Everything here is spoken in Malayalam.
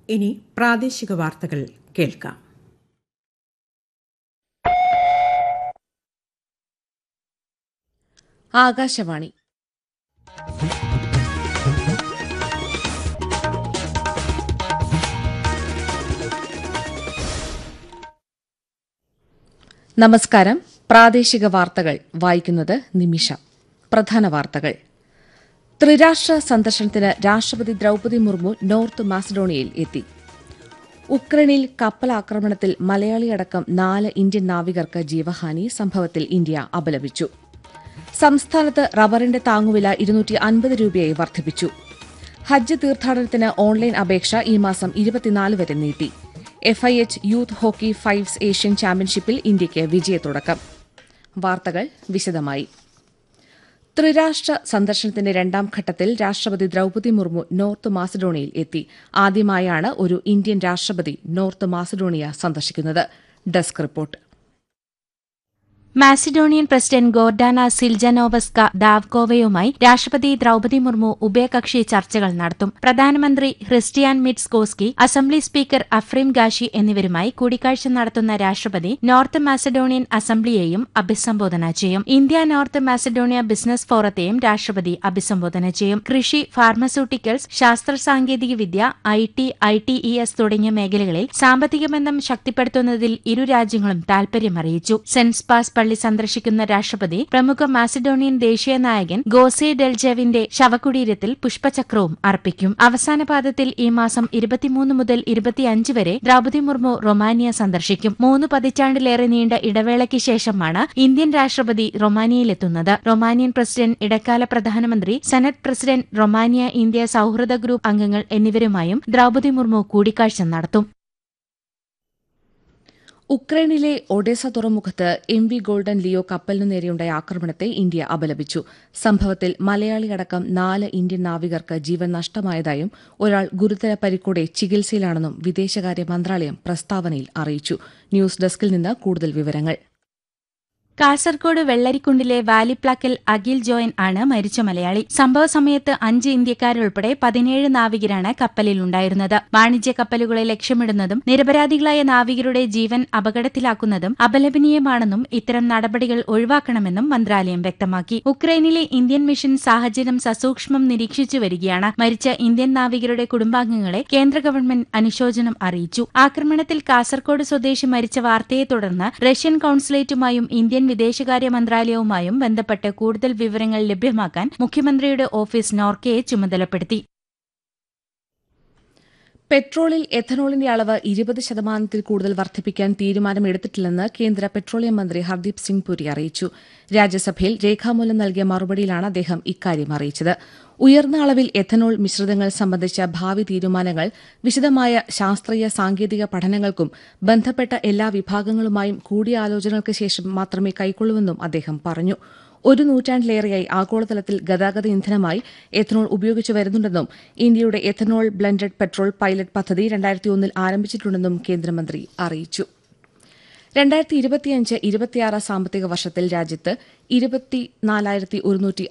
ഇനി പ്രാദേശിക വാർത്തകൾ കേൾക്കാം ആകാശവാണി നമസ്കാരം പ്രാദേശിക വാർത്തകൾ വായിക്കുന്നത് നിമിഷ പ്രധാന വാർത്തകൾ ത്രിരാഷ്ട്ര സന്ദർശനത്തിന് രാഷ്ട്രപതി ദ്രൌപദി മുർമു നോർത്ത് മാസഡോണിയയിൽ എത്തി ഉക്രൈനിൽ കപ്പലാക്രമണത്തിൽ മലയാളിയടക്കം നാല് ഇന്ത്യൻ നാവികർക്ക് ജീവഹാനി സംഭവത്തിൽ ഇന്ത്യ അപലപിച്ചു സംസ്ഥാനത്ത് റബ്ബറിന്റെ താങ്ങുവില ഇരുന്നൂറ്റി അൻപത് രൂപയായി വർദ്ധിപ്പിച്ചു ഹജ്ജ് തീർത്ഥാടനത്തിന് ഓൺലൈൻ അപേക്ഷ ഈ മാസം ഇരുപത്തിനാല് വരെ നീട്ടി FIH youth hockey fives Asian ചാമ്പ്യൻഷിപ്പിൽ ഇന്ത്യയ്ക്ക് വിജയത്തുടക്കം വാർത്തകൾ വിശദമായി ത്രിരാഷ്ട്ര സന്ദർശനത്തിന്റെ രണ്ടാം ഘട്ടത്തിൽ രാഷ്ട്രപതി ദ്രൌപദി മുർമു നോർത്ത് മാസഡോണിയയിൽ എത്തി ആദ്യമായാണ് ഒരു ഇന്ത്യൻ രാഷ്ട്രപതി നോർത്ത് മാസഡോണിയ സന്ദർശിക്കുന്നത് desk report Macedonian president Gordana Siljanovska ദാവ്കോവയുമായി രാഷ്ട്രപതി ദ്രൌപദി മുർമു ഉഭയകക്ഷി ചർച്ചകൾ നടത്തും പ്രധാനമന്ത്രി Hristijan Mickoski assembly speaker Afrim Gashi എന്നിവരുമായി കൂടിക്കാഴ്ച നടത്തുന്ന രാഷ്ട്രപതി നോർത്ത് മാസഡോണിയൻ അസംബ്ലിയെയും അഭിസംബോധന ചെയ്യും ഇന്ത്യ നോർത്ത് മാസഡോണിയ ബിസിനസ് ഫോറത്തെയും രാഷ്ട്രപതി അഭിസംബോധന ചെയ്യും കൃഷി ഫാർമസ്യൂട്ടിക്കൽസ് ശാസ്ത്ര സാങ്കേതിക വിദ്യ I T I T E S തുടങ്ങിയ മേഖലകളിൽ സാമ്പത്തിക ബന്ധം ശക്തിപ്പെടുത്തുന്നതിൽ ഇരു രാജ്യങ്ങളും താൽപര്യമറിയിച്ചു സെന്റ് സ്പാസ് പള്ളി സന്ദർശിക്കുന്ന രാഷ്ട്രപതി പ്രമുഖ മാസിഡോണിയൻ ദേശീയ നായകൻ ഗോസെ ഡെൽജെവിന്റെ ശവകുടീരത്തിൽ പുഷ്പചക്രവും അർപ്പിക്കും അവസാന പാദത്തിൽ ഈ മാസം ഇരുപത്തിമൂന്ന് മുതൽ ഇരുപത്തിയഞ്ച് വരെ ദ്രൌപദി മുർമു റൊമാനിയ സന്ദർശിക്കും മൂന്ന് പതിറ്റാണ്ടിലേറെ നീണ്ട ഇടവേളയ്ക്ക് ശേഷമാണ് ഇന്ത്യൻ രാഷ്ട്രപതി റൊമാനിയയിലെത്തുന്നത് റൊമാനിയൻ പ്രസിഡന്റ് ഇടക്കാല പ്രധാനമന്ത്രി സെനറ്റ് പ്രസിഡന്റ് റൊമാനിയ ഇന്ത്യ സൌഹൃദ ഗ്രൂപ്പ് അംഗങ്ങൾ എന്നിവരുമായും ദ്രൌപദി മുർമു കൂടിക്കാഴ്ച നടത്തും ഉക്രൈനിലെ ഒഡേസ തുറമുഖത്ത് എം വി ഗോൾഡൻ ലിയോ കപ്പലിനു നേരെയുണ്ടായ ആക്രമണത്തെ ഇന്ത്യ അപലപിച്ചു സംഭവത്തിൽ മലയാളിയടക്കം നാല് ഇന്ത്യൻ നാവികർക്ക് ജീവൻ നഷ്ടമായതായും ഒരാൾ ഗുരുതര പരിക്കോടെ ചികിത്സയിലാണെന്നും വിദേശകാര്യ മന്ത്രാലയം പ്രസ്താവനയിൽ അറിയിച്ചു ന്യൂസ് ഡെസ്കിൽ നിന്ന് കൂടുതൽ വിവരങ്ങൾ കാസർകോട് വെള്ളരിക്കുണ്ടിലെ വാലിപ്ലാക്കൽ അഖിൽ ജോയൻ ആണ് മരിച്ച മലയാളി സംഭവ സമയത്ത് അഞ്ച് ഇന്ത്യക്കാരുൾപ്പെടെ പതിനേഴ് നാവികരാണ് കപ്പലിലുണ്ടായിരുന്നത് വാണിജ്യ കപ്പലുകളെ ലക്ഷ്യമിടുന്നതും നിരപരാധികളായ നാവികരുടെ ജീവൻ അപകടത്തിലാക്കുന്നതും അപലപനീയമാണെന്നും ഇത്തരം നടപടികൾ ഒഴിവാക്കണമെന്നും മന്ത്രാലയം വ്യക്തമാക്കി ഉക്രൈനിലെ ഇന്ത്യൻ മിഷൻ സാഹചര്യം സസൂക്ഷ്മം നിരീക്ഷിച്ചു വരികയാണ് മരിച്ച ഇന്ത്യൻ നാവികരുടെ കുടുംബാംഗങ്ങളെ കേന്ദ്ര ഗവൺമെന്റ് അനുശോചനം അറിയിച്ചു ആക്രമണത്തിൽ കാസർകോട് സ്വദേശി മരിച്ച വാർത്തയെ തുടർന്ന് റഷ്യൻ കൌൺസുലേറ്റുമായും ഇന്ത്യൻ വിദേശകാര്യ മന്ത്രാലയവുമായും ബന്ധപ്പെട്ട് കൂടുതൽ വിവരങ്ങൾ ലഭ്യമാക്കാൻ മുഖ്യമന്ത്രിയുടെ ഓഫീസ് നോർക്കയെ ചുമതലപ്പെടുത്തി പെട്രോളിൽ എഥനോളിന്റെ അളവ് ഇരുപത് ശതമാനത്തിൽ കൂടുതൽ വർദ്ധിപ്പിക്കാൻ തീരുമാനമെടുത്തിട്ടില്ലെന്ന് കേന്ദ്ര പെട്രോളിയം മന്ത്രി ഹർദീപ് സിംഗ് പുരി അറിയിച്ചു രാജ്യസഭയിൽ രേഖാമൂലം നൽകിയ മറുപടിയിലാണ് അദ്ദേഹം ഇക്കാര്യം അറിയിച്ചത് ഉയർന്ന അളവിൽ എഥനോൾ മിശ്രിതങ്ങൾ സംബന്ധിച്ച ഭാവി തീരുമാനങ്ങൾ വിശദമായ ശാസ്ത്രീയ സാങ്കേതിക പഠനങ്ങൾക്കും ബന്ധപ്പെട്ട എല്ലാ വിഭാഗങ്ങളുമായും കൂടിയാലോചനകൾക്ക് ശേഷം മാത്രമേ കൈക്കൊള്ളൂവെന്നും അദ്ദേഹം പറഞ്ഞു ഒരു നൂറ്റാണ്ടിലേറെയായി ആഗോളതലത്തിൽ ഗതാഗത ഇന്ധനമായി എഥനോൾ ഉപയോഗിച്ചു വരുന്നുണ്ടെന്നും ഇന്ത്യയുടെ എഥനോൾ ബ്ലെൻഡഡ് പെട്രോൾ പൈലറ്റ് പദ്ധതി രണ്ടായിരത്തി ഒന്നിൽ ആരംഭിച്ചിട്ടുണ്ടെന്നും കേന്ദ്രമന്ത്രി അറിയിച്ചു രണ്ടായിരത്തി ഇരുപത്തിയഞ്ച് ഇരുപത്തിയാറ് സാമ്പത്തിക വർഷത്തിൽ രാജ്യത്ത് ഇരുപത്തിനാലായിരത്തി ഒരുന്നൂറ്റി